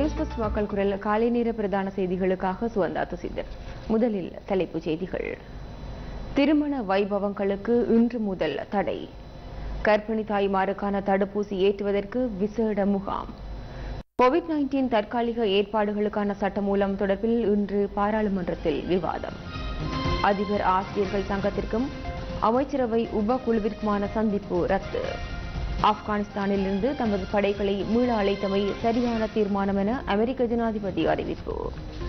News bus மக்கள் குரல் காலை நேர பிரதான செய்திகளுக்காக சுவந்தா துசிதர் முதலில் தலைப்புச் செய்திகள் திருமண வைபவங்களுக்கு இன்று முதல் தடை கர்ப்பிணி தாய்மாருக்கான தடுப்பூசி ஏற்றுவதற்கு விசேட முகாம் கோவிட் நைன்டீன் தற்காலிக ஏற்பாடுகளுக்கான சட்டமூலம் தொடர்பில் இன்று பாராளுமன்றத்தில் விவாதம் அதிபர் ஆசிரியர்கள் சங்கத்திற்கும் அமைச்சரவை உபகுழுவிற்குமான சந்திப்பு ரத்து ஆப்கானிஸ்தானிலிருந்து தமது படைகளை மீள அழைத்தமை சரியான தீர்மானம் என அமெரிக்க ஜனாதிபதி அறிவிப்பு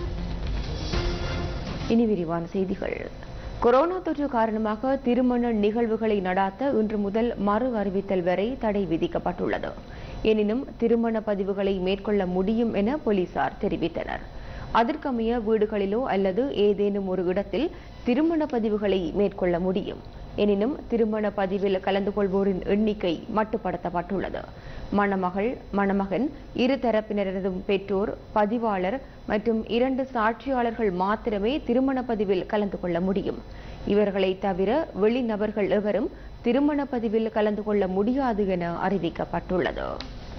இனி விரிவான செய்திகள் கொரோனா தொற்று காரணமாக திருமண நிகழ்வுகளை நடாத்த இன்று முதல் மறு அறிவித்தல் வரை தடை விதிக்கப்பட்டுள்ளது எனினும் திருமண பதிவுகளை மேற்கொள்ள முடியும் என போலீசார் தெரிவித்தனர் அதற்கமைய வீடுகளிலோ அல்லது ஏதேனும் ஒரு இடத்தில் திருமண பதிவுகளை மேற்கொள்ள முடியும் எனினும் திருமண பதிவில் கலந்து கொள்வோரின் எண்ணிக்கை மட்டுப்படுத்தப்பட்டுள்ளது மணமகள் மணமகன் இரு தரப்பினரதும் பெற்றோர் பதிவாளர் மற்றும் இரண்டு சாட்சியாளர்கள் மாத்திரமே திருமண பதிவில் கலந்து கொள்ள முடியும் இவர்களை தவிர வெளிநபர்கள் எவரும் திருமண பதிவில் கலந்து கொள்ள முடியாது என அறிவிக்கப்பட்டுள்ளது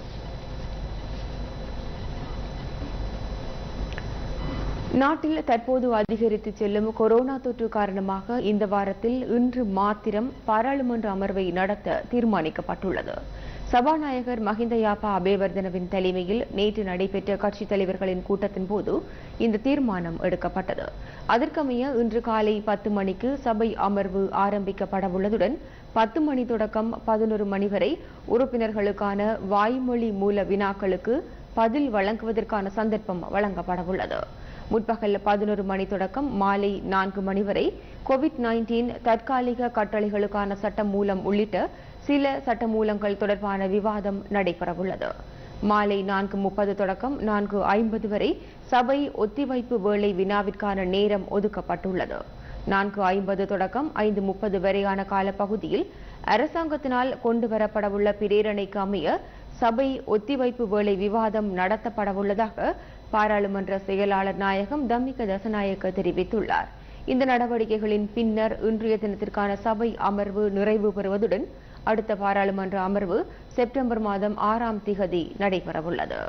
நாட்டில் தற்போது அதிகரித்து செல்லும் கொரோனா தொற்று காரணமாக இந்த வாரத்தில் இன்று மாத்திரம் பாராளுமன்ற அமர்வை நடத்த தீர்மானிக்கப்பட்டுள்ளது சபாநாயகர் மஹிந்த யாப்பா அபேவர்தனவின் தலைமையில் நேற்று நடைபெற்ற கட்சித் தலைவர்களின் கூட்டத்தின் போது இந்த தீர்மானம் எடுக்கப்பட்டது அதற்கமைய இன்று காலை பத்து மணிக்கு சபை அமர்வு ஆரம்பிக்கப்படவுள்ளதுடன் பத்து மணி தொடக்கம் பதினொரு மணி வரை உறுப்பினர்களுக்கான வாய்மொழி மூல வினாக்களுக்கு பதில் வழங்குவதற்கான சந்தர்ப்பம் வழங்கப்படவுள்ளது முற்பகல் பதினொரு மணி தொடக்கம் மாலை நான்கு மணி வரை கோவிட் நைன்டீன் தற்காலிக கட்டளைகளுக்கான சட்டம் மூலம் உள்ளிட்ட சில சட்டமூலங்கள் தொடர்பான விவாதம் நடைபெறவுள்ளது மாலை நான்கு முப்பது தொடக்கம் நான்கு ஐம்பது வரை சபை ஒத்திவைப்பு வேளை வினாவிற்கான நேரம் ஒதுக்கப்பட்டுள்ளது நான்கு ஐம்பது தொடக்கம் ஐந்து முப்பது வரையான காலப்பகுதியில் அரசாங்கத்தினால் கொண்டு வரப்படவுள்ள பிரேரணைக்கு அமைய சபை ஒத்திவைப்பு வேளை விவாதம் நடத்தப்படவுள்ளதாக பாராளுமன்ற செயலாளர் நாயகம் தம்மிக தசநாயக்க தெரிவித்துள்ளார் இந்த நடவடிக்கைகளின் பின்னர் இன்றைய தினத்திற்கான சபை அமர்வு நிறைவு பெறுவதுடன் அடுத்த பாராளுமன்ற அமர்வு செப்டம்பர் மாதம் ஆறாம் திகதி நடைபெறவுள்ளது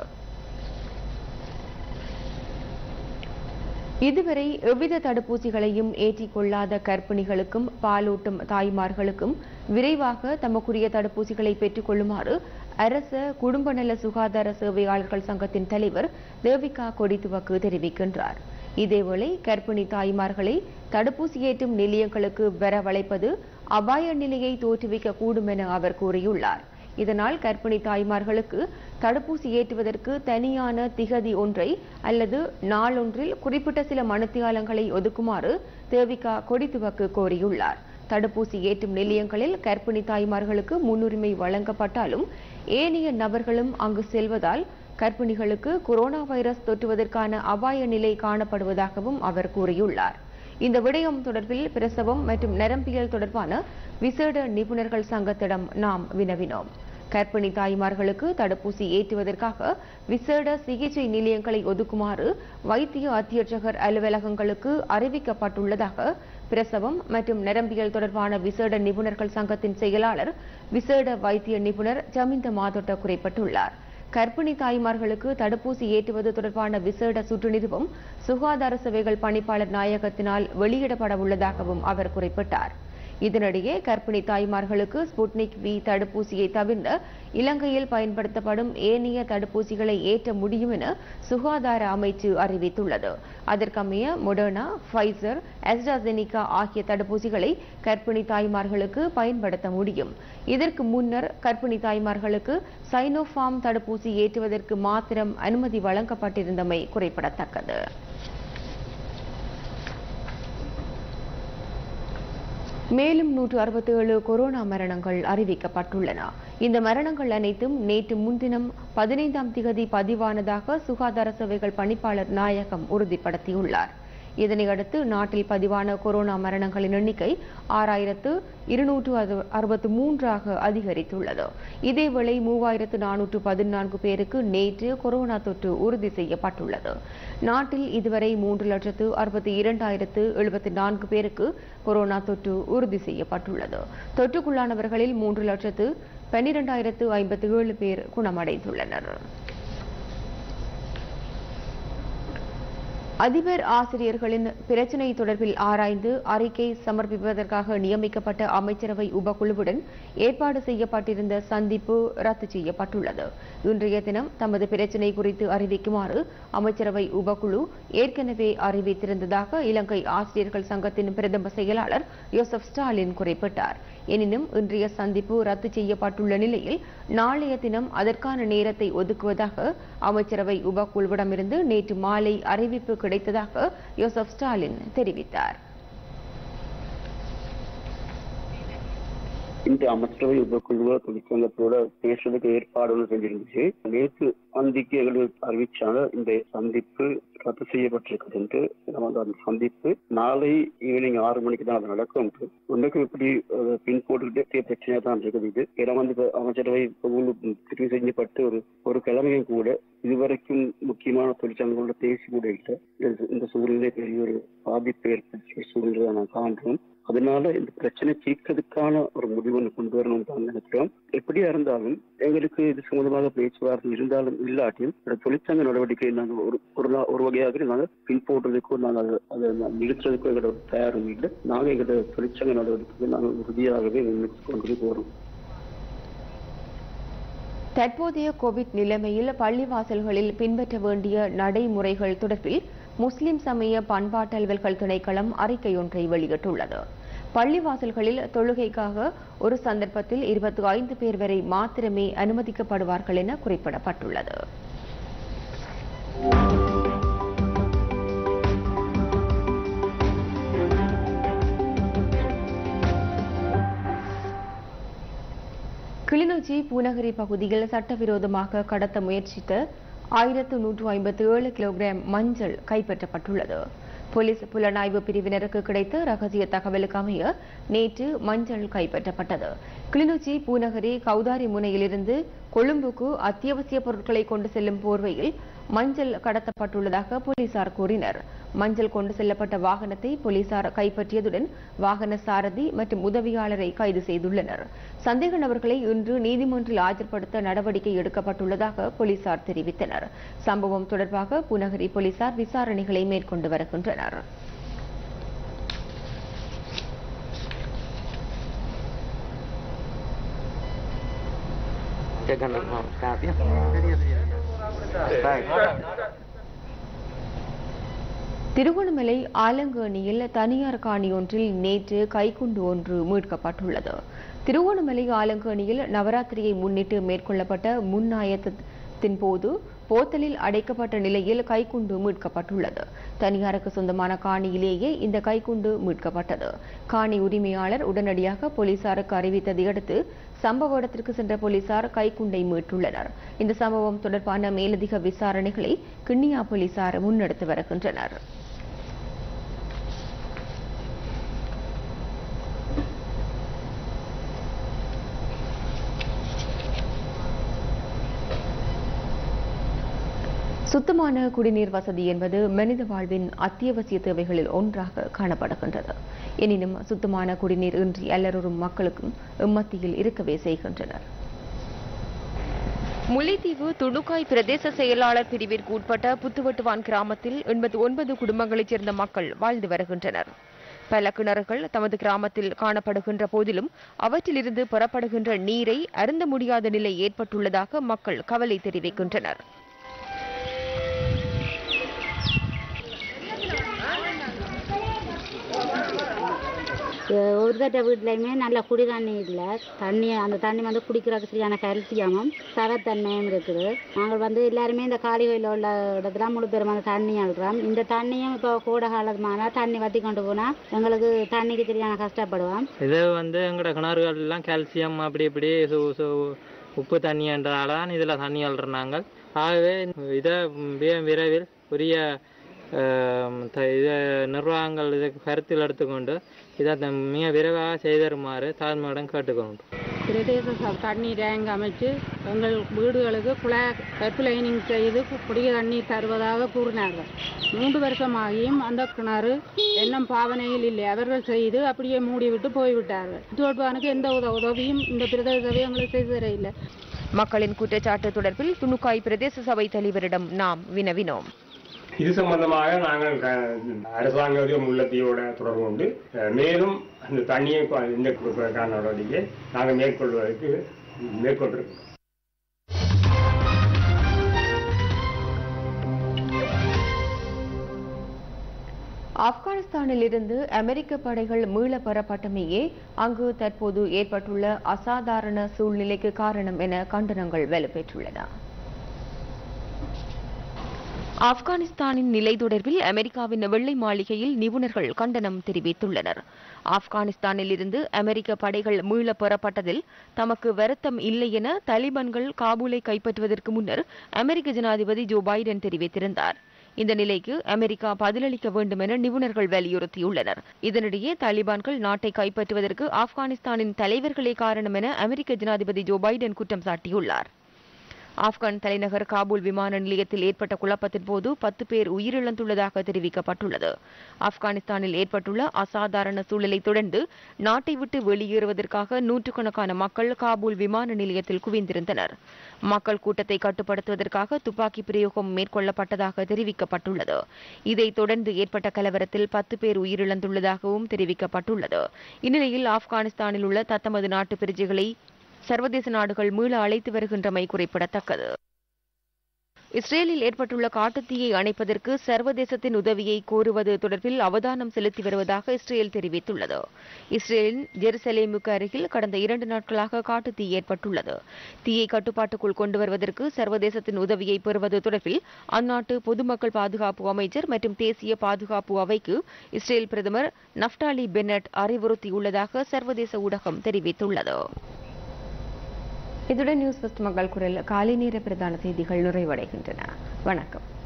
இதுவரை எவ்வித தடுப்பூசிகளையும் ஏற்றிக் கொள்ளாத கர்ப்பிணிகளுக்கும் பாலூட்டும் தாய்மார்களுக்கும் விரைவாக தமக்குரிய தடுப்பூசிகளை பெற்றுக் கொள்ளுமாறு அரச குடும்ப நல சுகாதார சேவையாளர்கள் சங்கத்தின் தலைவர் தேவிகா கொடித்துவக்கு தெரிவிக்கின்றார் இதேவேளை கர்ப்பிணி தாய்மார்களை தடுப்பூசி ஏற்றும் நிலையங்களுக்கு வரவழைப்பது அபாய நிலையை தோற்றுவிக்க கூடும் என அவர் கூறியுள்ளார் இதனால் கர்ப்பிணி தாய்மார்களுக்கு தடுப்பூசி ஏற்றுவதற்கு தனியான திகதி ஒன்றை அல்லது நாளொன்றில் குறிப்பிட்ட சில மனுத்தியாலங்களை ஒதுக்குமாறு தேவிகா கொடித்துவக்கு கோரியுள்ளார் தடுப்பூசி ஏற்றும் நிலையங்களில் கர்ப்பிணி தாய்மார்களுக்கு முன்னுரிமை வழங்கப்பட்டாலும் ஏனைய நபர்களும் அங்கு செல்வதால் கர்ப்பிணிகளுக்கு கொரோனா வைரஸ் தொற்றுவதற்கான அபாய நிலை காணப்படுவதாகவும் அவர் கூறியுள்ளார் இந்த விடயம் தொடர்பில் பிரசவம் மற்றும் நரம்பியல் தொடர்பான விசேட நிபுணர்கள் சங்கத்திடம் நாம் வினவினோம் கர்ப்பிணி தாய்மார்களுக்கு தடுப்பூசி ஏற்றுவதற்காக விசேட சிகிச்சை நிலையங்களை ஒதுக்குமாறு வைத்திய அத்தியட்சகர் அலுவலகங்களுக்கு அறிவிக்கப்பட்டுள்ளதாக பிரசவம் மற்றும் நரம்பியல் தொடர்பான விசேட நிபுணர்கள் சங்கத்தின் செயலாளர் விசேட வைத்திய நிபுணர் ஜமிந்த மாதொட்ட குறிப்பிட்டுள்ளார் கர்ப்பிணி தாய்மார்களுக்கு தடுப்பூசி ஏற்றுவது தொடர்பான விசேட சுற்றுநிறுவம் சுகாதார சேவைகள் பணிப்பாளர் நாயகத்தினால் வெளியிடப்பட உள்ளதாகவும் அவர் குறிப்பிட்டார் இதனிடையே கர்ப்பிணி தாய்மார்களுக்கு ஸ்புட்னிக் வி தடுப்பூசியை தவிர்ந்த இலங்கையில் பயன்படுத்தப்படும் ஏனைய தடுப்பூசிகளை ஏற்ற முடியும் என சுகாதார அமைச்சு அறிவித்துள்ளது அதற்கமைய மொடர்னா ஃபைசர் அஸ்ட்ராசெனிகா ஆகிய தடுப்பூசிகளை கர்ப்பிணி தாய்மார்களுக்கு பயன்படுத்த முடியும் இதற்கு முன்னர் கர்ப்பிணி தாய்மார்களுக்கு சைனோஃபார்ம் தடுப்பூசி ஏற்றுவதற்கு மாத்திரம் அனுமதி வழங்கப்பட்டிருந்தமை குறிப்பிடத்தக்கது மேலும் நூற்று அறுபத்தி ஏழு கொரோனா மரணங்கள் அறிவிக்கப்பட்டுள்ளன இந்த மரணங்கள் அனைத்தும் நேற்று முன்தினம் பதினைந்தாம் திகதி பதிவானதாக சுகாதார சேவைகள் பணிப்பாளர் நாயகம் உறுதிப்படுத்தியுள்ளார் இதனையடுத்து நாட்டில் பதிவான கொரோனா மரணங்களின் எண்ணிக்கை ஆறாயிரத்து இருநூற்று அறுபத்து மூன்றாக அதிகரித்துள்ளது இதேவேளை மூவாயிரத்து நானூற்று பதினான்கு பேருக்கு நேற்று கொரோனா தொற்று உறுதி செய்யப்பட்டுள்ளது நாட்டில் இதுவரை மூன்று லட்சத்து அறுபத்தி இரண்டாயிரத்து எழுபத்தி நான்கு பேருக்கு கொரோனா தொற்று உறுதி செய்யப்பட்டுள்ளது தொற்றுக்குள்ளானவர்களில் மூன்று லட்சத்து பன்னிரண்டாயிரத்து ஐம்பத்தி ஏழு பேர் குணமடைந்துள்ளனர் அதிபர் ஆசிரியர்களின் பிரச்சினை தொடர்பில் ஆராய்ந்து அறிக்கை சமர்ப்பிப்பதற்காக நியமிக்கப்பட்ட அமைச்சரவை உபகுழுவுடன் ஏற்பாடு செய்யப்பட்டிருந்த சந்திப்பு ரத்து செய்யப்பட்டுள்ளது இன்றைய தினம் தமது பிரச்சினை குறித்து அறிவிக்குமாறு அமைச்சரவை உபகுழு ஏற்கனவே அறிவித்திருந்ததாக இலங்கை ஆசிரியர்கள் சங்கத்தின் பிரதம செயலாளர் யோசப் ஸ்டாலின் குறிப்பிட்டார் எனினும் இன்றைய சந்திப்பு ரத்து செய்யப்பட்டுள்ள நிலையில் நாளைய தினம் அதற்கான நேரத்தை ஒதுக்குவதாக அமைச்சரவை உபகுழுவிடமிருந்து நேற்று மாலை அறிவிப்பு கிடைத்ததாக யோசப் ஸ்டாலின் தெரிவித்தார் இந்த அமைச்சரவை உபக்குழுவ தொழிற்சங்கத்தோட பேசுறதுக்கு ஏற்பாடு ஒன்று செஞ்சிருந்துச்சு நேற்று சந்திக்கு எங்களுக்கு அறிவிச்சாங்க இந்த சந்திப்பு ரத்து செய்யப்பட்டிருக்குது என்று நம்ம அந்த சந்திப்பு நாளை ஈவினிங் ஆறு மணிக்கு தான் அது நடக்கும் உன்னைக்கு இப்படி அஹ், பின் போட்டுக்கிட்டே பிரச்சனையா தான் இருக்குது இது ஏன்னா வந்து இப்ப அமைச்சரவை குழு தெரிவு செய்யப்பட்டு ஒரு ஒரு கிழமையும் கூட இதுவரைக்கும் முக்கியமான தொழிற்சங்கங்களோட பேசி கூட இல்லை இந்த- இந்த சூழ்நிலை பெரிய ஒரு பாதிப்பு ஏற்படுத்திய சூழ்நிலை நான் காண்றோம் அதனால இந்த பிரச்சனை தீர்க்கிறதுக்கான ஒரு முடிவு ஒன்று கொண்டு வரணும்னு தான் நினைக்கிறோம் எப்படியா இருந்தாலும் எங்களுக்கு இது சம்பந்தமாக பேச்சுவார்த்தை இருந்தாலும் இல்லாட்டியும் இந்த தொழிற்சங்க நடவடிக்கை நாங்கள் ஒரு ஒரு நா- ஒரு வகையாக நாங்கள் பின்போடுறதுக்கோ நாங்கள் அதை அதை நா- நிறுத்துறதுக்கோ எங்களோட ஒரு தயாரும் இல்லை நாங்கள் எங்களோட தொழிற்சங்க நடவடிக்கையை நாங்கள் உறுதியாகவே முன்னெடுத்து கொண்டு போகிறோம் தற்போதைய கோவிட் நிலைமையில் பள்ளிவாசல்களில் பின்பற்ற வேண்டிய நடைமுறைகள் தொடர்பில் முஸ்லிம் சமய பண்பாட்டு அலுவல்கள் திணைக்களம் அறிக்கை ஒன்றை வெளியிட்டுள்ளது பள்ளிவாசல்களில் தொழுகைக்காக ஒரு சந்தர்ப்பத்தில் இருபத்தி ஐந்து பேர் வரை மாத்திரமே அனுமதிக்கப்படுவார்கள் என குறிப்பிடப்பட்டுள்ளது கிளிநொச்சி பூநகரி பகுதியில் சட்டவிரோதமாக கடத்த முயற்சித்த ஆயிரத்து நூற்று ஐம்பத்தி ஏழு கிலோகிராம் மஞ்சள் கைப்பற்றப்பட்டுள்ளது போலீஸ் புலனாய்வு பிரிவினருக்கு கிடைத்த ரகசிய தகவலுக்கு அமைய நேற்று மஞ்சள் கைப்பற்றப்பட்டது கிளிநொச்சி பூநகரி கௌதாரி முனையிலிருந்து கொழும்புக்கு அத்தியாவசிய பொருட்களை கொண்டு செல்லும் போர்வையில் மஞ்சள் கடத்தப்பட்டுள்ளதாக போலீசார் கூறினர் மஞ்சள் கொண்டு செல்லப்பட்ட வாகனத்தை போலீசார் கைப்பற்றியதுடன் வாகன சாரதி மற்றும் உதவியாளரை கைது செய்துள்ளனர் சந்தேக நபர்களை இன்று நீதிமன்றில் ஆஜர்படுத்த நடவடிக்கை எடுக்கப்பட்டுள்ளதாக போலீசார் தெரிவித்தனர் சம்பவம் தொடர்பாக புனகரி போலீசார் விசாரணைகளை மேற்கொண்டு வருகின்றனர் Jangan maaf ya. Baik. Trincomalee ஆலங்கேணியில் தனியார் காணி ஒன்றில் நேற்று கைக்குண்டு ஒன்று மீட்கப்பட்டுள்ளது திருகோணமலை ஆலங்கேணியில் நவராத்திரியை முன்னிட்டு மேற்கொள்ளப்பட்ட முன்னாயத்தத்தின் போது போத்தலில் அடைக்கப்பட்ட நிலையில் கைக்குண்டு மீட்கப்பட்டுள்ளது தனியாருக்கு சொந்தமான காணியிலேயே இந்த கைக்குண்டு மீட்கப்பட்டது காணி உரிமையாளர் உடனடியாக போலீசாருக்கு அறிவித்ததை அடுத்து சம்பவ இடத்திற்கு சென்ற போலீசார் கைக்குண்டை மீட்டுள்ளனர் இந்த சம்பவம் தொடர்பான மேலதிக விசாரணைகளை கிண்ணியா போலீசார் முன்னெடுத்து வருகின்றனர் சுத்தமான குடிநீர் வசதி என்பது மனித வாழ்வின் அத்தியாவசிய தேவைகளில் ஒன்றாக காணப்படுகின்றது எனினும் சுத்தமான குடிநீர் இன்றி அல்லரும் மக்களுக்கும் இம்மத்தியில் இருக்கவே செய்கின்றனர் முல்லைத்தீவு துணுக்காய் பிரதேச செயலாளர் பிரிவிற்கு உட்பட்ட புத்துவட்டுவான் கிராமத்தில் எண்பத்தி ஒன்பது குடும்பங்களைச் சேர்ந்த மக்கள் வாழ்ந்து வருகின்றனர் பல கிணறுகள் தமது கிராமத்தில் காணப்படுகின்ற போதிலும் அவற்றிலிருந்து பெறப்படுகின்ற நீரை அருந்த முடியாத நிலை ஏற்பட்டுள்ளதாக மக்கள் கவலை தெரிவிக்கின்றனர் ஒருத்தட்ட வீட்லையுமே நல்ல குடி தண்ணி இல்லை தண்ணி அந்த தண்ணி வந்து குடிக்கிறதுக்கு சரியான கல்சியமும் தரத்தன்மையும் இருக்குது நாங்கள் வந்து எல்லாருமே இந்த காளி கோயிலில் உள்ள இடத்துல முழு பேரும் அந்த தண்ணி அழுறோம் இந்த தண்ணியும் இப்போ கோடை காலமான தண்ணி வற்றி கொண்டு போனால் எங்களுக்கு தண்ணிக்கு சரியான கஷ்டப்படுவோம் இது வந்து எங்களோட கிணறுகள் எல்லாம் கால்சியம் அப்படி இப்படி சு- சு- உப்பு தண்ணின்றதால தான் இதில் தண்ணி அள்ளுறாங்க ஆகவே இதை மிக விரைவில் உரிய ஆம், த- இதை நிர்வாகங்கள் இதை கருத்தில் எடுத்துக்கொண்டு இதை த- மிக விரைவாக செய்தருமாறு தாழ்மையுடன் கேட்டுக்கொண்டு பிரதேச ச- தண்ணி டேங்க் அமைச்சு எங்கள் வீடுகளுக்கு குழாய் பைப் லைனிங் செய்து கு- குடிய தண்ணீர் தருவதாக கூறினார்கள் மூன்று வருஷமாகியும் அந்த கிணறு இன்னும் பாவனையில் இல்லை அவர்கள் செய்து அப்படியே மூடிவிட்டு போய்விட்டார்கள் தோட்பானுக்கு எந்த உத உதவியும் இந்த பிரதேச சபை எங்களுக்கு செய்து தர இல்லை மக்களின் குற்றச்சாட்டு தொடர்பில் துணுக்காய் பிரதேச சபை தலைவரிடம் நாம் வினவினோம் இது சம்பந்தமாக நாங்கள் க- அரசாங்க முள்ளத்தியோட தொடர்பு கொண்டு அஹ், மேலும் அந்த தண்ணியை கொ- இந்த கொடுப்பதற்கான நடவடிக்கை நாங்கள் மேற்கொள்வதற்கு மேற்கொண்டிருக்கிறோம் ஆப்கானிஸ்தானில் இருந்து அமெரிக்க படைகள் மீள பெறப்பட்டமையே அங்கு தற்போது ஏற்பட்டுள்ள அசாதாரண சூழ்நிலைக்கு காரணம் என கண்டனங்கள் வலுப்பெற்றுள்ளன ஆப்கானிஸ்தானின் நிலை தொடர்பில் அமெரிக்காவின் வெள்ளை மாளிகையில் நிபுணர்கள் கண்டனம் தெரிவித்துள்ளனர் ஆப்கானிஸ்தானில் இருந்து அமெரிக்க படைகள் மீள பெறப்பட்டதில் தமக்கு வருத்தம் இல்லை என தலிபான்கள் காபூலை கைப்பற்றுவதற்கு முன்னர் அமெரிக்க ஜனாதிபதி ஜோ பைடன் தெரிவித்திருந்தார் இந்த நிலைக்கு அமெரிக்கா பதிலளிக்க வேண்டும் என நிபுணர்கள் வலியுறுத்தியுள்ளனர் இதனிடையே தாலிபான்கள் நாட்டை கைப்பற்றுவதற்கு ஆப்கானிஸ்தானின் தலைவர்களே காரணம் என அமெரிக்க ஜனாதிபதி ஜோ பைடன் குற்றம் சாட்டியுள்ளார் ஆப்கான் தலைநகர் காபூல் விமான நிலையத்தில் ஏற்பட்ட குழப்பத்தின் போது பத்து பேர் உயிரிழந்துள்ளதாக தெரிவிக்கப்பட்டுள்ளது ஆப்கானிஸ்தானில் ஏற்பட்டுள்ள அசாதாரண சூழலை தொடர்ந்து நாட்டை விட்டு வெளியேறுவதற்காக நூற்றுக்கணக்கான மக்கள் காபூல் விமான நிலையத்தில் குவிந்திருந்தனர் மக்கள் கூட்டத்தை கட்டுப்படுத்துவதற்காக துப்பாக்கி பிரயோகம் மேற்கொள்ளப்பட்டதாக தெரிவிக்கப்பட்டுள்ளது இதைத் தொடர்ந்து ஏற்பட்ட கலவரத்தில் பத்து பேர் உயிரிழந்துள்ளதாகவும் தெரிவிக்கப்பட்டுள்ளது இந்நிலையில் ஆப்கானிஸ்தானில் உள்ள தத்தமது நாட்டு பிரஜைகளை சர்வதேச நாடுகள் மீள அழைத்து வருகின்றமை குறிப்பிடத்தக்கது இஸ்ரேலில் ஏற்பட்டுள்ள காட்டுத்தீயை அணைப்பதற்கு சர்வதேசத்தின் உதவியை கோருவது தொடர்பில் அவதானம் செலுத்தி வருவதாக இஸ்ரேல் தெரிவித்துள்ளது இஸ்ரேலின் ஜெருசலேமுக்கு அருகில் கடந்த இரண்டு நாட்களாக காட்டுத்தீ ஏற்பட்டுள்ளது தீயை கட்டுப்பாட்டுக்குள் கொண்டு வருவதற்கு சர்வதேசத்தின் உதவியை பெறுவது தொடர்பில் அந்நாட்டு பொதுமக்கள் பாதுகாப்பு அமைச்சர் மற்றும் தேசிய பாதுகாப்பு அவைக்கு இஸ்ரேல் பிரதமர் நஃப்டாலி பென்னட் அறிவுறுத்தியுள்ளதாக சர்வதேச ஊடகம் தெரிவித்துள்ளது இத்துடன் நியூஸ் ஃபர்ஸ்ட் மக்கள் குரல் காலை நேர பிரதான செய்திகள் நிறைவடைகின்றன வணக்கம்